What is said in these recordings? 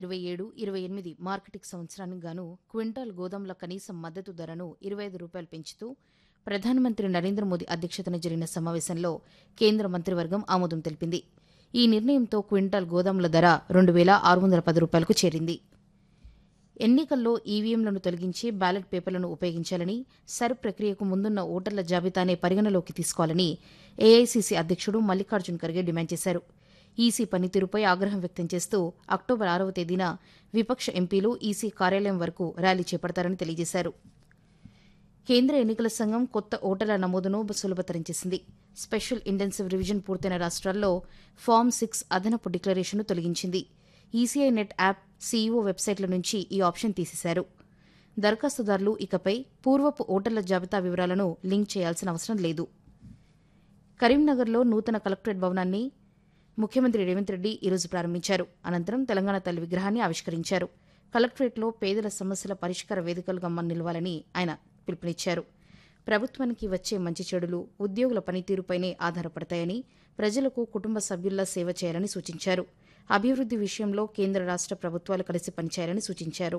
ఇరవై ఏడు ఇరవై ఎనిమిది మార్కెటింగ్ సంవత్సరానికి గాను క్వింటాల్ గోదాముల కనీస మద్దతు ధరను ఇరవై ఐదు రూపాయలు పెంచుతూ ప్రధానమంత్రి నరేంద్ర మోదీ అధ్యక్షతన జరిగిన సమావేశంలో కేంద్ర మంత్రివర్గం ఆమోదం తెలిపింది ఈ నిర్ణయంతో క్వింటాల్ గోదాముల ధర రెండు వేల ఆరు వందల పది రూపాయలకు చేరింది ఎన్నికల్లో ఈవీఎంలను తొలగించి బ్యాలెట్ పేపర్లను ఉపయోగించాలని సర్ ప్రక్రియకు ముందున్న ఓటర్ల జాబితానే పరిగణలోకి తీసుకోవాలని ఏఐసీసీ అధ్యక్షుడు మల్లికార్జున్ ఖర్గే డిమాండ్ చేశారు ఈసీ పనితీరుపై ఆగ్రహం వ్యక్తం చేస్తూ అక్టోబర్ ఆరవ తేదీన విపక్ష ఎంపీలు ఈసీ కార్యాలయం వరకు ర్యాలీ చేపడతారని తెలియజేశారు కేంద్ర ఎన్నికల సంఘం కొత్త ఓటర్ల నమోదును సులభతరం చేసింది స్పెషల్ ఇంటెన్సివ్ రివిజన్ పూర్తయిన రాష్ట్రాల్లో ఫామ్ సిక్స్ అదనపు డిక్లరేషన్ను తొలగించింది ఈసీఐ నెట్ యాప్ సీఈఓ వెబ్సైట్ల నుంచి ఈ ఆప్షన్ తీసేశారు దరఖాస్తుదారులు ఇకపై పూర్వపు ఓటర్ల జాబితా వివరాలను లింక్ చేయాల్సిన అవసరం లేదు కరీంనగర్లో నూతన కలెక్టరేట్ భవనాన్ని ముఖ్యమంత్రి రేవంత్ రెడ్డి ఈరోజు ప్రారంభించారు అనంతరం తెలంగాణ తల్లి విగ్రహాన్ని ఆవిష్కరించారు కలెక్టరేట్లో పేదల సమస్యల పరిష్కార వేదికలుగా మన నిలవాలని ఆయన పిలుపునిచ్చారు ప్రభుత్వానికి వచ్చే మంచి చెడులు ఉద్యోగుల పనితీరుపైనే ఆధారపడతాయని ప్రజలకు కుటుంబ సభ్యుల్లా సేవ చేయాలని సూచించారు అభివృద్ది విషయంలో కేంద్ర రాష్ట ప్రభుత్వాలు కలిసి పనిచేయాలని సూచించారు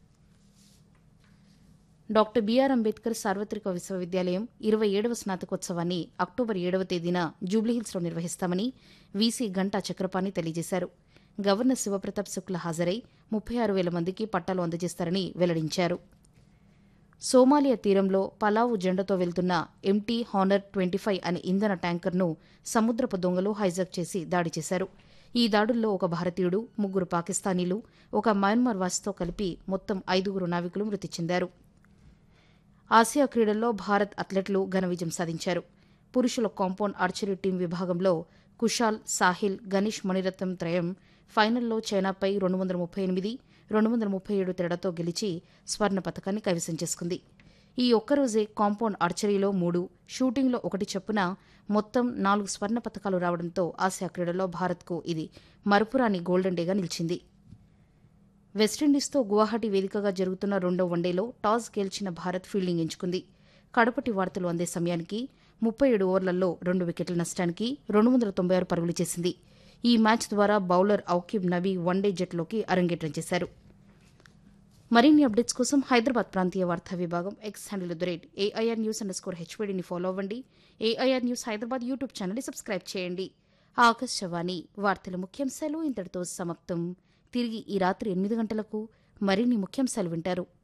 డాక్టర్ బీఆర్ అంబేద్కర్ సార్వత్రిక విశ్వవిద్యాలయం ఇరవై ఏడవ స్నాతకోత్సవాన్ని అక్టోబర్ ఏడవ తేదీన జూబ్లీహిల్స్లో నిర్వహిస్తామని వీసీ గంటా చక్రపాణి తెలియజేశారు గవర్నర్ శివప్రతాప్ శుక్ల హాజరై ముప్పై ఆరు వేల మందికి పట్టాలు అందజేస్తారని వెల్లడించారు సోమాలియా తీరంలో పలావు జెండాతో వెళ్తున్న ఎంటీ హానర్ ట్వంటీ ఫైవ్ అనే ఇంధన ట్యాంకర్ను సముద్రపు దొంగలు హైజాక్ చేసి దాడి చేశారు ఈ దాడుల్లో ఒక భారతీయుడు ముగ్గురు పాకిస్తానీలు ఒక మయన్మార్ వాసితో కలిపి మొత్తం ఐదుగురు నావికులు మృతి చెందారు ఆసియా క్రీడల్లో భారత్ అథ్లెట్లు ఘన విజయం సాధించారు పురుషుల కాంపౌండ్ ఆర్చరీ టీం విభాగంలో కుషాల్ సాహిల్ గణేష్ మణిరత్నం త్రయం ఫైనల్లో చైనాపై రెండు వందల ముప్పై ఎనిమిది రెండు వందల ముప్పై ఏడు తేడాతో గెలిచి స్వర్ణ పథకాన్ని కైవసం చేసుకుంది ఈ ఒక్కరోజే కాంపౌండ్ ఆర్చరీలో మూడు షూటింగ్లో ఒకటి చొప్పున మొత్తం నాలుగు స్వర్ణ పథకాలు రావడంతో ఆసియా క్రీడల్లో భారత్కు ఇది మరపురాని గోల్డెన్ డేగా నిలిచింది వెస్టిండీస్తో గువాహటి వేదికగా జరుగుతున్న రెండో వన్డేలో టాస్ గెలిచిన భారత్ ఫీల్డింగ్ ఎంచుకుంది కడపటి వార్తలు అందే సమయానికి ముప్పై ఏడు ఓవర్లలో రెండు వికెట్ల నష్టానికి రెండు వందల తొంభై ఆరు పరుగులు చేసింది ఈ మ్యాచ్ ద్వారా బౌలర్ ఔకిబ్ నబీ వన్డే జట్లోకి అరంగేట్రం చేశారు మరిన్ని అప్డేట్స్ కోసం హైదరాబాద్ ప్రాంతీయ వార్తా విభాగం X handle the rate AIR news underscore హెచ్పీడీని ఫాలో అవ్వండి ఏఐఆర్ న్యూస్ హైదరాబాద్ యూట్యూబ్ ఛానల్ని సబ్స్క్రైబ్ చేయండి ఆకాశవాణి వార్తల ముఖ్యాంశాలు ఇంతటితో సమాప్తం తిరిగి ఈ రాత్రి ఎనిమిది గంటలకు మరిన్ని ముఖ్యాంశాలు వింటారు